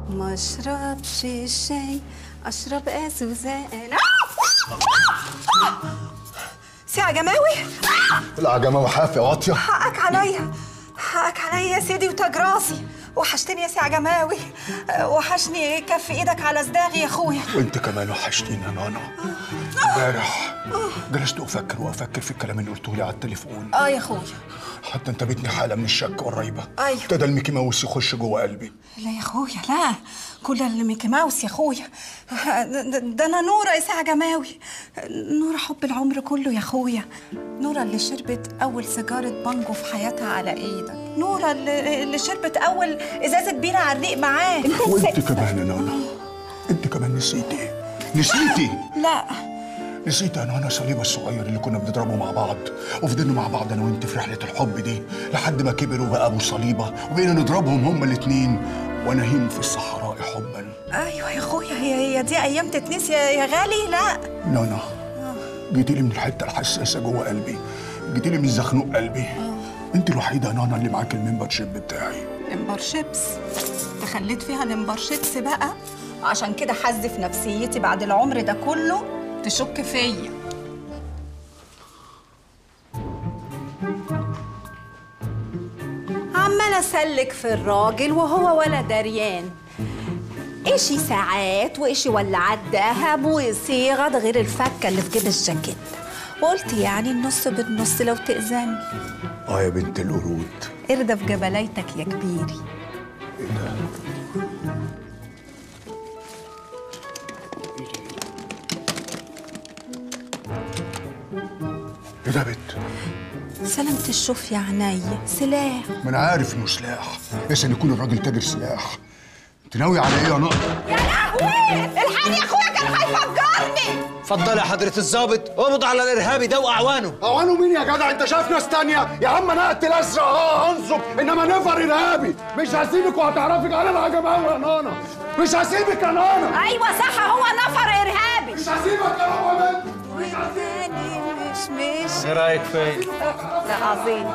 ما اشربش شاي اشرب ازوزان سي جماوي العجمة وحافي واطية حقك عليا حقك عليا يا سيدي وتاج راسي وحشتني يا سي عجماوي وحشني كف ايدك على صداغي يا اخويا وانت كمان وحشتيني يا نانا امبارح جلست افكر وافكر في الكلام اللي قلته لي على التليفون اه يا اخويا حتى انت بيتني حاله من الشك والريبه أيوة. ابتدى الميكي ماوس يخش جوه قلبي لا يا اخويا لا كل اللي ميكي ماوس يا اخويا ده ده انا نوره يا سي عجماوي نوره حب العمر كله يا اخويا نوره اللي شربت اول سيجاره بانجو في حياتها على ايدك نوره اللي, اللي شربت اول ازازه بيره على الريق معاك وانت كمان يا نانا انت كمان نسيتي نسيتي لا نسيت يا نانا صليبه الصغير اللي كنا بنضربه مع بعض وفضلنا مع بعض انا وانت في رحله الحب دي لحد ما كبر وبقى ابو صليبه وبقينا نضربهم هما الاتنين ونهيم في الصحراء حبا ايوه يا اخويا هي هي دي ايام تتنسي يا يا غالي لا نانا جيتي لي من الحته الحساسه جوه قلبي جيتي لي من زخنوق قلبي انت الوحيده يا نانا اللي معاك الممبرشيب بتاعي المبرشبس تخليت فيها المبرشبس بقى عشان كده حز في نفسيتي بعد العمر ده كله تشك فيا عمالة اسلك في الراجل وهو ولا دريان اشي ساعات واشي ولعات دهب وصيغة ده غير الفكة اللي في جيب الجاكيت وقلت يعني النص بالنص لو تأذن اه يا بنت القرود ارضى في جبليتك يا كبيري ايه ده ايه ده يا بنت سلامة الشوف يا عينيا سلاح ما انا عارف انه سلاح بس ان يكون الراجل تاجر سلاح انت ناوي على ايه يا نقط يا لهوي الحقني يا اخويا كان هيفجرني اتفضل يا حضرة الضابط قبض على الإرهابي ده وأعوانه اوانه مين يا جدع انت شايف ناس تانية يا عم انا اقتل ازرق اه هنصب انما نفر ارهابي مش هسيبك وهتعرفك على العجباوي يا نانا مش هسيبك يا نانا ايوه صح هو نفر ارهابي مش هسيبك يا بابا بنت وتاني مش مش إيه رأيك فين؟ ده عظيم